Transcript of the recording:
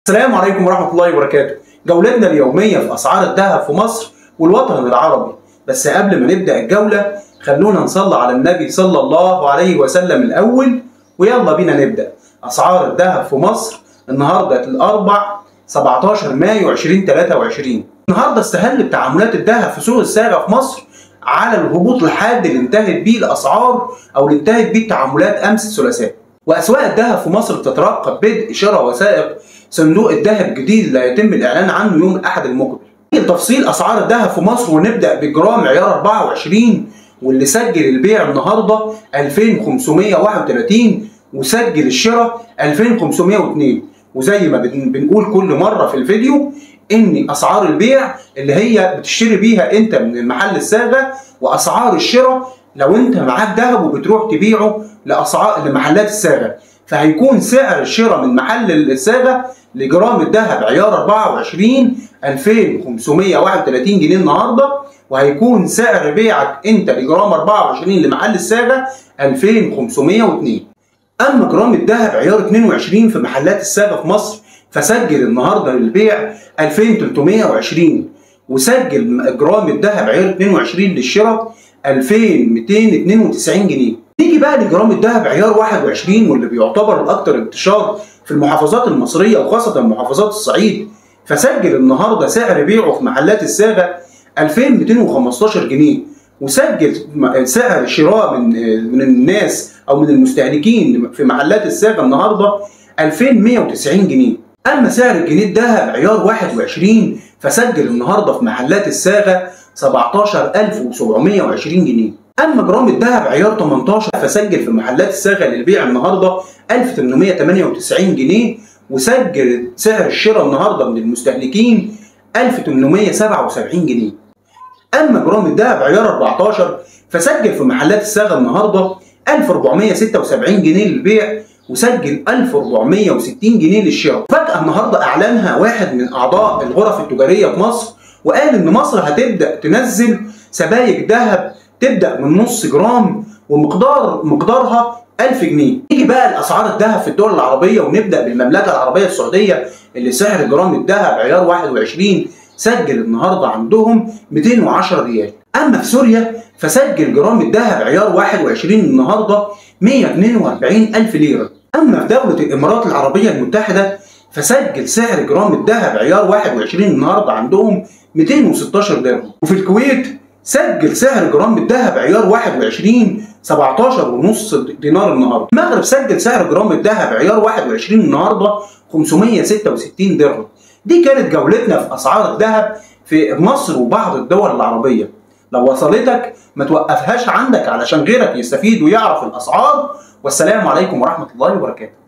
السلام عليكم ورحمة الله وبركاته جولتنا اليومية في أسعار الذهب في مصر والوطن العربي بس قبل ما نبدأ الجولة خلونا نصلي على النبي صلى الله عليه وسلم الأول ويلا بينا نبدأ أسعار الذهب في مصر النهاردة الأربع 17 مايو 2023 النهاردة استهل تعاملات الذهب في سوق الصاغة في مصر على الهبوط الحاد اللي انتهت بيه الأسعار أو اللي انتهت بيه التعاملات أمس الثلاثاء وأسواق الذهب في مصر بتترقب بدء شراء وثائق صندوق الذهب الجديد اللي هيتم الإعلان عنه يوم الأحد المقبل. تفصيل أسعار الذهب في مصر ونبدأ بجرام عيار 24 واللي سجل البيع النهارده 2531 وسجل الشراء 2502 وزي ما بن- بنقول كل مرة في الفيديو ان اسعار البيع اللي هي بتشتري بيها انت من المحل الصاغه واسعار الشراء لو انت معاك ذهب وبتروح تبيعه لاسعار لمحلات الصاغه فهيكون سعر الشراء من محل الصاغه لجرام الذهب عيار 24 2531 جنيه النهارده وهيكون سعر بيعك انت لجرام 24 لمحل الصاغه 2502 اما جرام الذهب عيار 22 في محلات الصاغه في مصر فسجل النهارده للبيع 2320 وسجل جرام الذهب عيار 22 للشراء 2292 جنيه نيجي بقى لجرام الذهب عيار 21 واللي بيعتبر الاكثر انتشار في المحافظات المصريه وخاصه محافظات الصعيد فسجل النهارده سعر بيعه في محلات الصاغه 2215 جنيه وسجل سعر شراء من من الناس او من المستهلكين في محلات الصاغه النهارده 2190 جنيه اما سعر الجنيه الذهب عيار 21 فسجل النهارده في محلات الصاغه 17720 جنيه اما جرام الذهب عيار 18 فسجل في محلات الصاغه للبيع النهارده 1898 جنيه وسجل سعر الشراء النهارده من المستهلكين 1877 جنيه اما جرام الذهب عيار 14 فسجل في محلات الصاغه النهارده 1476 جنيه للبيع وسجل 1460 جنيه للشراء فجأة النهارده اعلنها واحد من اعضاء الغرف التجاريه في مصر وقال ان مصر هتبدا تنزل سبائك ذهب تبدا من نص جرام ومقدار مقدارها 1000 جنيه. نيجي بقى لاسعار الذهب في الدول العربيه ونبدا بالمملكه العربيه السعوديه اللي سعر جرام الذهب عيار 21 سجل النهارده عندهم 210 ريال. اما في سوريا فسجل جرام الذهب عيار 21 النهارده 142 الف ليره. اما في دوله الامارات العربيه المتحده فسجل سعر جرام الذهب عيار 21 النهارده عندهم 216 درهم. وفي الكويت سجل سعر جرام الذهب عيار 21 17 ونص دينار النهارده. المغرب سجل سعر جرام الذهب عيار 21 النهارده 566 درهم. دي كانت جولتنا في اسعار الذهب في مصر وبعض الدول العربيه. لو وصلتك ما توقفهاش عندك علشان غيرك يستفيد ويعرف الاسعار والسلام عليكم ورحمه الله وبركاته.